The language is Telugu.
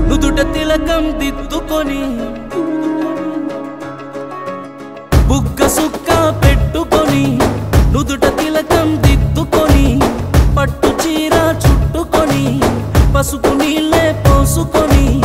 నుదుట తిలకం దిద్దుకొని బుగ్గ సుక్క పెట్టుకొని నుదుట తిలకం దిద్దుకొని పట్టు చీర చుట్టుకొని పసుపు నీళ్ళే పోసుకొని